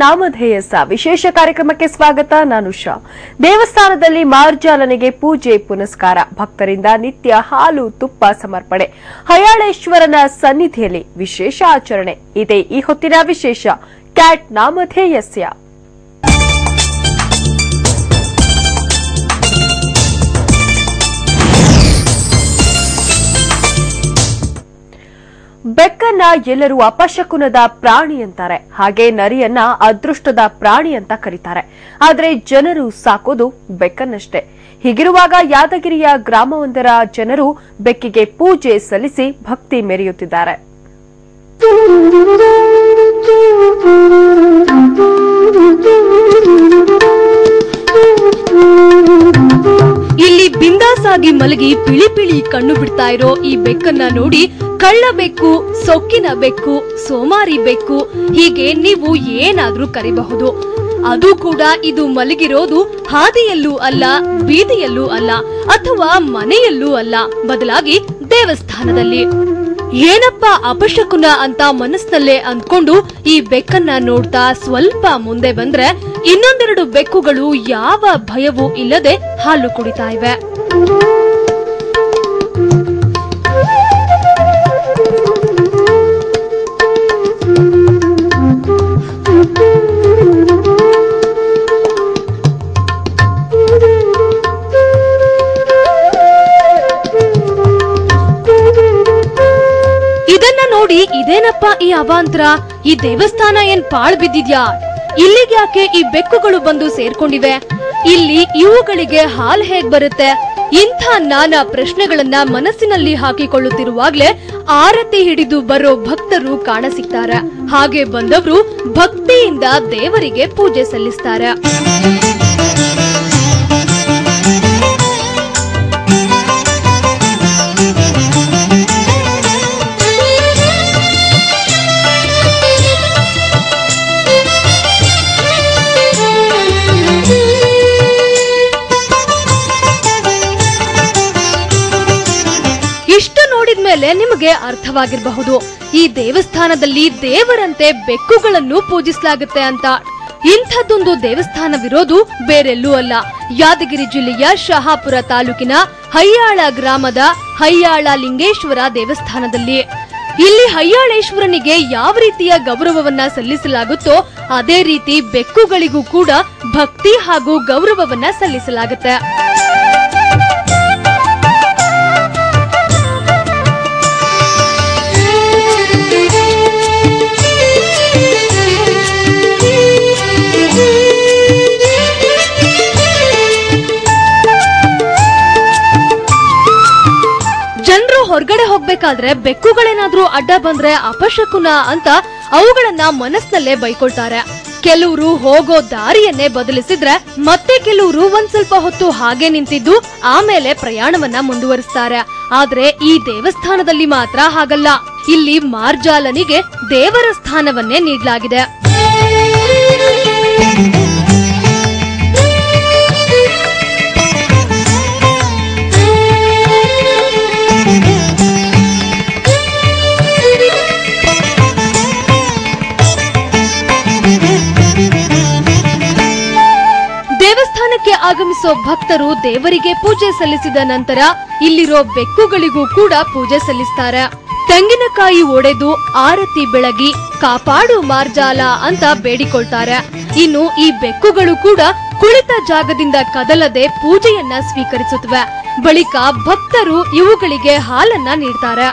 ನಾಮಧೇಯಸ ವಿಶೇಷ ಕಾರ್ಯಕ್ರಮಕ್ಕೆ ಸ್ವಾಗತ ನಾನು ಶಾ ದೇವಸ್ಥಾನದಲ್ಲಿ ಮಾರ್ಜಾಲನೆಗೆ ಪೂಜೆ ಪುನಸ್ಕಾರ ಭಕ್ತರಿಂದ ನಿತ್ಯ ಹಾಲು ತುಪ್ಪ ಸಮರ್ಪಣೆ ಹಯಾಳೇಶ್ವರನ ಸನ್ನಿಧಿಯಲ್ಲಿ ವಿಶೇಷ ಆಚರಣೆ ಇದೇ ಈ ಹೊತ್ತಿನ ವಿಶೇಷ ಕ್ಯಾಟ್ ನಾಮಧೇಯಸ್ಯ ಬೆಕ್ಕನ್ನ ಎಲ್ಲರೂ ಅಪಶಕುನದ ಪ್ರಾಣಿ ಅಂತಾರೆ ಹಾಗೆ ನರಿಯನ್ನ ಅದೃಷ್ಟದ ಪ್ರಾಣಿ ಅಂತ ಕರೀತಾರೆ ಆದ್ರೆ ಜನರು ಸಾಕೋದು ಬೆಕ್ಕನ್ನಷ್ಟೇ ಹೀಗಿರುವಾಗ ಯಾದಗಿರಿಯ ಗ್ರಾಮವೊಂದರ ಜನರು ಬೆಕ್ಕಿಗೆ ಪೂಜೆ ಸಲ್ಲಿಸಿ ಭಕ್ತಿ ಮೆರೆಯುತ್ತಿದ್ದಾರೆ ಇಲ್ಲಿ ಬಿಂದಾಸ್ ಆಗಿ ಮಲಗಿ ಪಿಳಿ ಪಿಳಿ ಕಣ್ಣು ಬಿಡ್ತಾ ಇರೋ ಈ ಬೆಕ್ಕನ್ನ ನೋಡಿ ಕಳ್ಳ ಬೆಕ್ಕು ಸೊಕ್ಕಿನ ಬೆಕ್ಕು ಸೋಮಾರಿ ಬೆಕ್ಕು ಹೀಗೆ ನೀವು ಏನಾದ್ರೂ ಕರಿಬಹುದು ಅದು ಕೂಡ ಇದು ಮಲಗಿರೋದು ಹಾದಿಯಲ್ಲೂ ಅಲ್ಲ ಬೀದಿಯಲ್ಲೂ ಅಲ್ಲ ಅಥವಾ ಮನೆಯಲ್ಲೂ ಅಲ್ಲ ಬದಲಾಗಿ ದೇವಸ್ಥಾನದಲ್ಲಿ ಏನಪ್ಪ ಅಪಶಕುನ ಅಂತ ಮನಸ್ಸಲ್ಲೇ ಅಂದ್ಕೊಂಡು ಈ ಬೆಕ್ಕನ್ನ ನೋಡ್ತಾ ಸ್ವಲ್ಪ ಮುಂದೆ ಬಂದ್ರೆ ಇನ್ನೊಂದೆರಡು ಬೆಕ್ಕುಗಳು ಯಾವ ಭಯವೂ ಇಲ್ಲದೆ ಹಾಲು ಕುಡಿತಾ ಇವೆ ಇದನ್ನ ನೋಡಿ ಇದೇನಪ್ಪ ಈ ಅವಾಂತರ ಈ ದೇವಸ್ಥಾನ ಏನ್ ಪಾಳ್ ಬಿದ್ದಿದ್ಯಾ ಇಲ್ಲಿಗೆ ಯಾಕೆ ಈ ಬೆಕ್ಕುಗಳು ಬಂದು ಸೇರ್ಕೊಂಡಿವೆ ಇಲ್ಲಿ ಇವುಗಳಿಗೆ ಹಾಲ್ ಹೇಗ್ ಬರುತ್ತೆ ಇಂಥ ನಾನಾ ಪ್ರಶ್ನೆಗಳನ್ನ ಮನಸ್ಸಿನಲ್ಲಿ ಹಾಕಿಕೊಳ್ಳುತ್ತಿರುವಾಗ್ಲೇ ಆರತಿ ಹಿಡಿದು ಬರೋ ಭಕ್ತರು ಕಾಣಸಿಗ್ತಾರೆ ಹಾಗೆ ಬಂದವರು ಭಕ್ತಿಯಿಂದ ದೇವರಿಗೆ ಪೂಜೆ ಸಲ್ಲಿಸ್ತಾರೆ ಇಷ್ಟು ನೋಡಿದ್ಮೇಲೆ ನಿಮಗೆ ಅರ್ಥವಾಗಿರಬಹುದು ಈ ದೇವಸ್ಥಾನದಲ್ಲಿ ದೇವರಂತೆ ಬೆಕ್ಕುಗಳನ್ನು ಪೂಜಿಸಲಾಗುತ್ತೆ ಅಂತ ಇಂಥದ್ದೊಂದು ದೇವಸ್ಥಾನವಿರೋದು ಬೇರೆಲ್ಲೂ ಅಲ್ಲ ಯಾದಗಿರಿ ಜಿಲ್ಲೆಯ ಶಹಾಪುರ ತಾಲೂಕಿನ ಹಯ್ಯಾಳ ಗ್ರಾಮದ ಹಯ್ಯಾಳ ಲಿಂಗೇಶ್ವರ ದೇವಸ್ಥಾನದಲ್ಲಿ ಇಲ್ಲಿ ಹಯ್ಯಾಳೇಶ್ವರನಿಗೆ ಯಾವ ರೀತಿಯ ಗೌರವವನ್ನ ಸಲ್ಲಿಸಲಾಗುತ್ತೋ ಅದೇ ರೀತಿ ಬೆಕ್ಕುಗಳಿಗೂ ಕೂಡ ಭಕ್ತಿ ಹಾಗೂ ಗೌರವವನ್ನ ಸಲ್ಲಿಸಲಾಗುತ್ತೆ ಜನರು ಹೊರಗಡೆ ಹೋಗ್ಬೇಕಾದ್ರೆ ಬೆಕ್ಕುಗಳೇನಾದ್ರೂ ಅಡ್ಡ ಬಂದ್ರೆ ಅಪಶಕುನ ಅಂತ ಅವುಗಳನ್ನ ಮನಸ್ನಲ್ಲೇ ಬೈಕೊಳ್ತಾರೆ ಕೆಲವರು ಹೋಗೋ ದಾರಿಯನ್ನೇ ಬದಲಿಸಿದ್ರೆ ಮತ್ತೆ ಕೆಲವರು ಒಂದ್ ಸ್ವಲ್ಪ ಹೊತ್ತು ಹಾಗೆ ನಿಂತಿದ್ದು ಆಮೇಲೆ ಪ್ರಯಾಣವನ್ನ ಮುಂದುವರಿಸ್ತಾರೆ ಆದ್ರೆ ಈ ದೇವಸ್ಥಾನದಲ್ಲಿ ಮಾತ್ರ ಹಾಗಲ್ಲ ಇಲ್ಲಿ ಮಾರ್ಜಾಲನಿಗೆ ದೇವರ ಸ್ಥಾನವನ್ನೇ ನೀಡಲಾಗಿದೆ ದೇವಸ್ಥಾನಕ್ಕೆ ಆಗಮಿಸೋ ಭಕ್ತರು ದೇವರಿಗೆ ಪೂಜೆ ಸಲ್ಲಿಸಿದ ನಂತರ ಇಲ್ಲಿರೋ ಬೆಕ್ಕುಗಳಿಗೂ ಕೂಡ ಪೂಜೆ ಸಲ್ಲಿಸ್ತಾರೆ ತೆಂಗಿನಕಾಯಿ ಒಡೆದು ಆರತಿ ಬೆಳಗಿ ಕಾಪಾಡು ಮಾರ್ಜಾಲ ಅಂತ ಬೇಡಿಕೊಳ್ತಾರೆ ಇನ್ನು ಈ ಬೆಕ್ಕುಗಳು ಕೂಡ ಕುಳಿತ ಜಾಗದಿಂದ ಕದಲದೆ ಪೂಜೆಯನ್ನ ಸ್ವೀಕರಿಸುತ್ತವೆ ಬಳಿಕ ಭಕ್ತರು ಇವುಗಳಿಗೆ ಹಾಲನ್ನ ನೀಡ್ತಾರೆ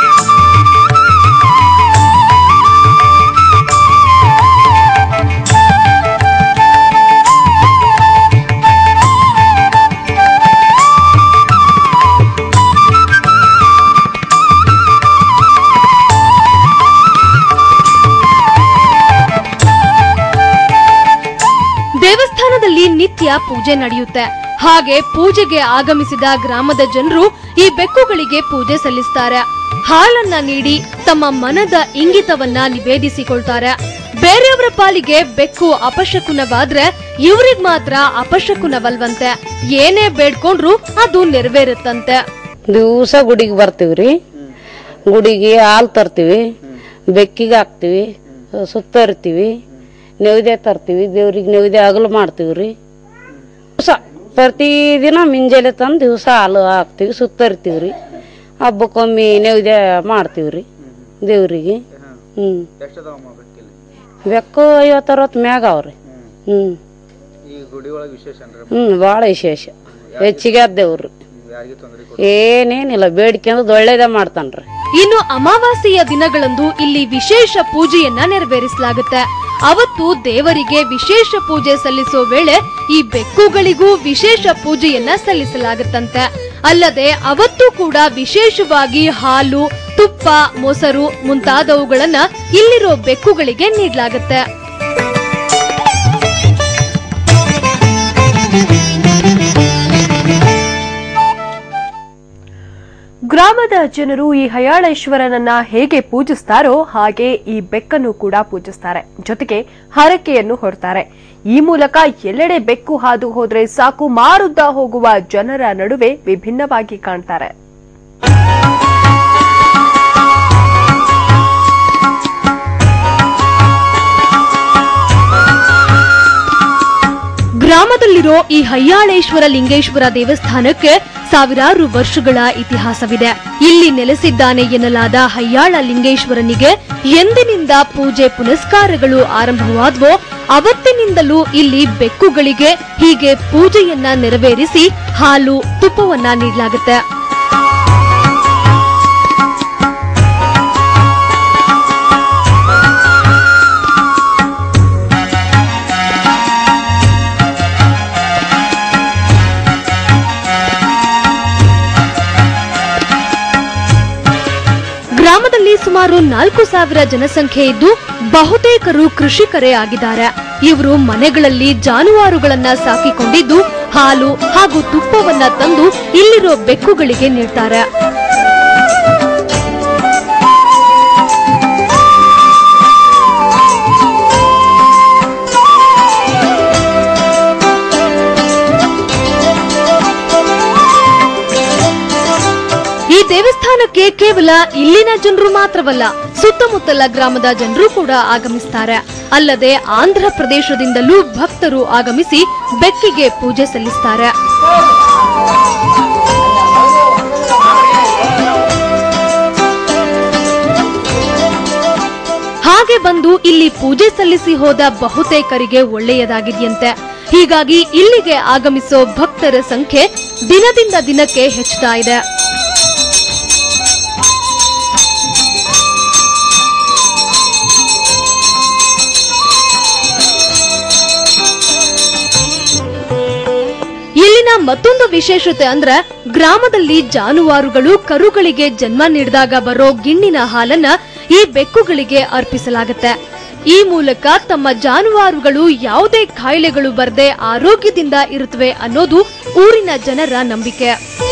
ದೇವಸ್ಥಾನದಲ್ಲಿ ನಿತ್ಯ ಪೂಜೆ ನಡೆಯುತ್ತೆ ಹಾಗೆ ಪೂಜೆಗೆ ಆಗಮಿಸಿದ ಗ್ರಾಮದ ಜನರು ಈ ಬೆಕ್ಕುಗಳಿಗೆ ಪೂಜೆ ಸಲ್ಲಿಸ್ತಾರೆ ಹಾಲನ್ನ ನೀಡಿ ತಮ್ಮ ಮನದ ಇಂಗಿತವನ್ನ ನಿವೇದಿಸಿಕೊಳ್ತಾರೆ ಬೇರೆಯವರ ಪಾಲಿಗೆ ಬೆಕ್ಕು ಅಪಶಕುನವಾದ್ರೆ ಇವ್ರಿಗ್ ಮಾತ್ರ ಅಪಶಕುನವಲ್ವಂತೆ ಏನೇ ಬೇಡ್ಕೊಂಡ್ರು ಅದು ನೆರವೇರುತ್ತಂತೆ ದಿವಸ ಗುಡಿಗೆ ಬರ್ತೀವ್ರಿ ಗುಡಿಗೆ ಹಾಲು ತರ್ತೀವಿ ಬೆಕ್ಕಿಗೆ ಹಾಕ್ತಿವಿ ಸುತ್ತರಿತೀವಿ ನೈವೇದ್ಯ ತರ್ತೀವಿ ದೇವ್ರಿಗೆ ನೈವೇದ್ಯ ಹಗಲು ಮಾಡ್ತೀವಿ ರೀ ದಿವಸ ಪ್ರತಿದಿನ ಮುಂಜಾನೆ ತಂದು ದಿವಸ ಹಾಲು ಹಾಕ್ತೀವಿ ಸುತ್ತರಿತೀವಿ ರೀ ಹಬ್ಬಕ್ಕೊಮ್ಮೆ ನೈವೇದ್ಯ ಮಾಡ್ತೀವಿ ರೀ ದೇವ್ರಿಗೆ ಹ್ಞೂ ಎಷ್ಟದವಮ್ಮ ಬೆಕ್ಕಿಲ್ಲಿ ಬೆಕ್ಕು ಐವತ್ತು ಅರವತ್ತು ಮ್ಯಾಗ ಅವ್ರಿ ಹ್ಞೂ ಈ ಗುಡಿ ಒಳಗೆ ವಿಶೇಷ ಅಂದ್ರೆ ಹ್ಞೂ ಭಾಳ ವಿಶೇಷ ಹೆಚ್ಚಿಗೆ ದೇವ್ರು ಯಾರಿಗೆ ತೊಂದರೆ ಏನೇನಿಲ್ಲ ಬೇಡಿಕೆ ಅಂದ್ರೆ ಒಳ್ಳೇದೇ ಮಾಡ್ತಾನ್ರಿ ಇನ್ನು ಅಮಾವಾಸ್ಯೆಯ ದಿನಗಳಂದು ಇಲ್ಲಿ ವಿಶೇಷ ಪೂಜೆಯನ್ನ ನೆರವೇರಿಸಲಾಗುತ್ತೆ ಅವತ್ತು ದೇವರಿಗೆ ವಿಶೇಷ ಪೂಜೆ ಸಲ್ಲಿಸೋ ವೇಳೆ ಈ ಬೆಕ್ಕುಗಳಿಗೂ ವಿಶೇಷ ಪೂಜೆಯನ್ನ ಸಲ್ಲಿಸಲಾಗುತ್ತಂತೆ ಅಲ್ಲದೆ ಅವತ್ತು ಕೂಡ ವಿಶೇಷವಾಗಿ ಹಾಲು ತುಪ್ಪ ಮೊಸರು ಮುಂತಾದವುಗಳನ್ನ ಇಲ್ಲಿರೋ ಬೆಕ್ಕುಗಳಿಗೆ ನೀಡಲಾಗುತ್ತೆ ಗ್ರಾಮದ ಜನರು ಈ ಹಯಾಳೇಶ್ವರನನ್ನ ಹೇಗೆ ಪೂಜಿಸ್ತಾರೋ ಹಾಗೆ ಈ ಬೆಕ್ಕನ್ನು ಕೂಡ ಪೂಜಿಸ್ತಾರೆ ಜೊತೆಗೆ ಹರಕೆಯನ್ನು ಹೊರತಾರೆ ಈ ಮೂಲಕ ಎಲ್ಲೆಡೆ ಬೆಕ್ಕು ಹಾದು ಹೋದ್ರೆ ಸಾಕು ಮಾರುದ್ದ ಹೋಗುವ ಜನರ ನಡುವೆ ವಿಭಿನ್ನವಾಗಿ ಕಾಣ್ತಾರೆ ಗ್ರಾಮದಲ್ಲಿರೋ ಈ ಹಯ್ಯಾಳೇಶ್ವರ ಲಿಂಗೇಶ್ವರ ದೇವಸ್ಥಾನಕ್ಕೆ ಸಾವಿರಾರು ವರ್ಷಗಳ ಇತಿಹಾಸವಿದೆ ಇಲ್ಲಿ ನೆಲೆಸಿದ್ದಾನೆ ಎನ್ನಲಾದ ಹಯ್ಯಾಳ ಲಿಂಗೇಶ್ವರನಿಗೆ ಎಂದಿನಿಂದ ಪೂಜೆ ಪುನಸ್ಕಾರಗಳು ಆರಂಭವಾದವೋ ಅವತ್ತಿನಿಂದಲೂ ಇಲ್ಲಿ ಬೆಕ್ಕುಗಳಿಗೆ ಹೀಗೆ ಪೂಜೆಯನ್ನ ನೆರವೇರಿಸಿ ಹಾಲು ತುಪ್ಪವನ್ನ ನೀಡಲಾಗುತ್ತೆ ಗ್ರಾಮದಲ್ಲಿ ಸುಮಾರು ನಾಲ್ಕು ಸಾವಿರ ಜನಸಂಖ್ಯೆ ಇದ್ದು ಬಹುತೇಕರು ಕೃಷಿಕರೇ ಆಗಿದ್ದಾರೆ ಇವರು ಮನೆಗಳಲ್ಲಿ ಜಾನುವಾರುಗಳನ್ನ ಸಾಕಿಕೊಂಡಿದ್ದು ಹಾಲು ಹಾಗೂ ತುಪ್ಪವನ್ನ ತಂದು ಇಲ್ಲಿರೋ ಬೆಕ್ಕುಗಳಿಗೆ ನೀಡ್ತಾರೆ ಈ ದೇವಸ್ಥಾನಕ್ಕೆ ಕೇವಲ ಇಲ್ಲಿನ ಜನರು ಮಾತ್ರವಲ್ಲ ಸುತ್ತಮುತ್ತಲ ಗ್ರಾಮದ ಜನರು ಕೂಡ ಆಗಮಿಸ್ತಾರೆ ಅಲ್ಲದೆ ಆಂಧ್ರ ಪ್ರದೇಶದಿಂದಲೂ ಭಕ್ತರು ಆಗಮಿಸಿ ಬೆಕ್ಕಿಗೆ ಪೂಜೆ ಸಲ್ಲಿಸ್ತಾರೆ ಹಾಗೆ ಬಂದು ಇಲ್ಲಿ ಪೂಜೆ ಸಲ್ಲಿಸಿ ಹೋದ ಬಹುತೇಕರಿಗೆ ಒಳ್ಳೆಯದಾಗಿದೆಯಂತೆ ಹೀಗಾಗಿ ಇಲ್ಲಿಗೆ ಆಗಮಿಸೋ ಭಕ್ತರ ಸಂಖ್ಯೆ ದಿನದಿಂದ ದಿನಕ್ಕೆ ಹೆಚ್ಚುತ್ತಾ ಇದೆ ಇಲ್ಲಿನ ಮತ್ತೊಂದು ವಿಶೇಷತೆ ಅಂದ್ರೆ ಗ್ರಾಮದಲ್ಲಿ ಜಾನುವಾರುಗಳು ಕರುಗಳಿಗೆ ಜನ್ಮ ನೀಡಿದಾಗ ಬರೋ ಗಿಣ್ಣಿನ ಹಾಲನ್ನ ಈ ಬೆಕ್ಕುಗಳಿಗೆ ಅರ್ಪಿಸಲಾಗುತ್ತೆ ಈ ಮೂಲಕ ತಮ್ಮ ಜಾನುವಾರುಗಳು ಯಾವುದೇ ಕಾಯಿಲೆಗಳು ಬರದೆ ಆರೋಗ್ಯದಿಂದ ಇರುತ್ತವೆ ಅನ್ನೋದು ಊರಿನ ಜನರ ನಂಬಿಕೆ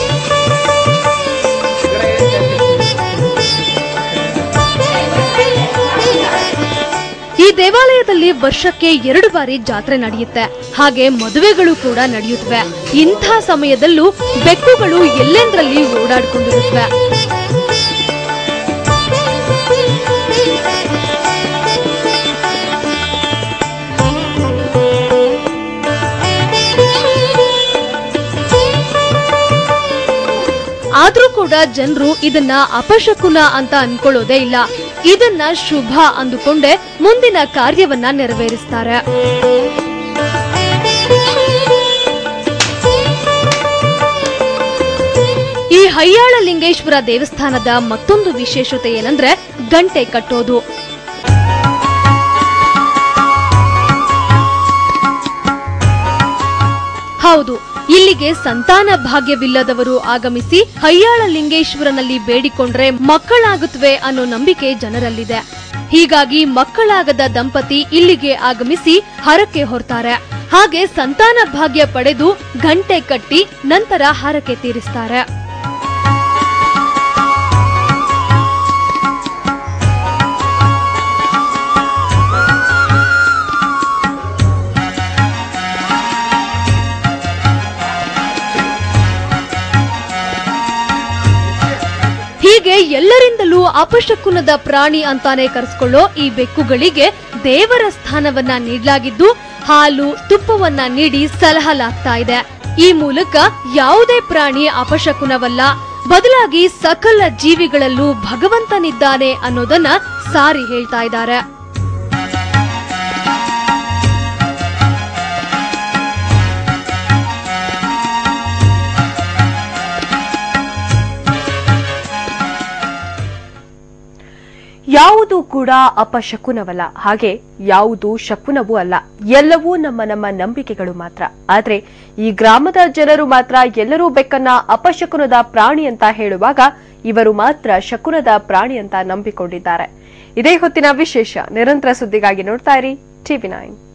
ಈ ದೇವಾಲಯದಲ್ಲಿ ವರ್ಷಕ್ಕೆ ಎರಡು ಬಾರಿ ಜಾತ್ರೆ ನಡೆಯುತ್ತೆ ಹಾಗೆ ಮದುವೆಗಳು ಕೂಡ ನಡೆಯುತ್ತವೆ ಇಂಥ ಸಮಯದಲ್ಲೂ ಬೆಕ್ಕುಗಳು ಎಲ್ಲೆಂದರಲ್ಲಿ ಓಡಾಡ್ಕೊಂಡಿರುತ್ತವೆ ಆದ್ರೂ ಕೂಡ ಜನರು ಇದನ್ನ ಅಪಶಕುನ ಅಂತ ಅನ್ಕೊಳ್ಳೋದೇ ಇಲ್ಲ ಇದನ್ನ ಶುಭ ಅಂದುಕೊಂಡೆ ಮುಂದಿನ ಕಾರ್ಯವನ್ನ ನೆರವೇರಿಸ್ತಾರೆ ಈ ಹಯ್ಯಾಳ ಲಿಂಗೇಶ್ವರ ದೇವಸ್ಥಾನದ ಮತ್ತೊಂದು ವಿಶೇಷತೆ ಏನಂದ್ರೆ ಗಂಟೆ ಕಟ್ಟೋದು ಹೌದು ಇಲ್ಲಿಗೆ ಸಂತಾನ ಭಾಗ್ಯವಿಲ್ಲದವರು ಆಗಮಿಸಿ ಹಯ್ಯಾಳ ಲಿಂಗೇಶ್ವರನಲ್ಲಿ ಬೇಡಿಕೊಂಡ್ರೆ ಮಕ್ಕಳಾಗುತ್ತವೆ ಅನ್ನೋ ನಂಬಿಕೆ ಜನರಲ್ಲಿದೆ ಹೀಗಾಗಿ ಮಕ್ಕಳಾಗದ ದಂಪತಿ ಇಲ್ಲಿಗೆ ಆಗಮಿಸಿ ಹರಕೆ ಹೊರ್ತಾರೆ ಹಾಗೆ ಸಂತಾನ ಭಾಗ್ಯ ಪಡೆದು ಗಂಟೆ ಕಟ್ಟಿ ನಂತರ ಹರಕೆ ತೀರಿಸ್ತಾರೆ ಹೀಗೆ ಎಲ್ಲರಿಂದಲೂ ಅಪಶಕುನದ ಪ್ರಾಣಿ ಅಂತಾನೆ ಕರೆಸ್ಕೊಳ್ಳೋ ಈ ಬೆಕ್ಕುಗಳಿಗೆ ದೇವರ ಸ್ಥಾನವನ್ನ ನೀಡಲಾಗಿದ್ದು ಹಾಲು ತುಪ್ಪವನ್ನ ನೀಡಿ ಸಲಹಲಾಗ್ತಾ ಇದೆ ಈ ಮೂಲಕ ಯಾವುದೇ ಪ್ರಾಣಿ ಅಪಶಕುನವಲ್ಲ ಬದಲಾಗಿ ಸಕಲ ಜೀವಿಗಳಲ್ಲೂ ಭಗವಂತನಿದ್ದಾನೆ ಅನ್ನೋದನ್ನ ಸಾರಿ ಹೇಳ್ತಾ ಇದ್ದಾರೆ ಯಾವುದು ಕೂಡ ಅಪಶಕುನವಲ್ಲ ಹಾಗೆ ಯಾವುದು ಶಕುನವೂ ಅಲ್ಲ ಎಲ್ಲವೂ ನಮ್ಮ ನಮ್ಮ ನಂಬಿಕೆಗಳು ಮಾತ್ರ ಆದ್ರೆ ಈ ಗ್ರಾಮದ ಜನರು ಮಾತ್ರ ಎಲ್ಲರೂ ಬೆಕ್ಕನ್ನ ಅಪಶಕುನದ ಪ್ರಾಣಿ ಅಂತ ಹೇಳುವಾಗ ಇವರು ಮಾತ್ರ ಶಕುನದ ಪ್ರಾಣಿ ಅಂತ ನಂಬಿಕೊಂಡಿದ್ದಾರೆ ಇದೇ ಹೊತ್ತಿನ ವಿಶೇಷ ನಿರಂತರ ಸುದ್ದಿಗಾಗಿ ನೋಡ್ತಾ ಇರಿ ಟಿವಿ ನೈನ್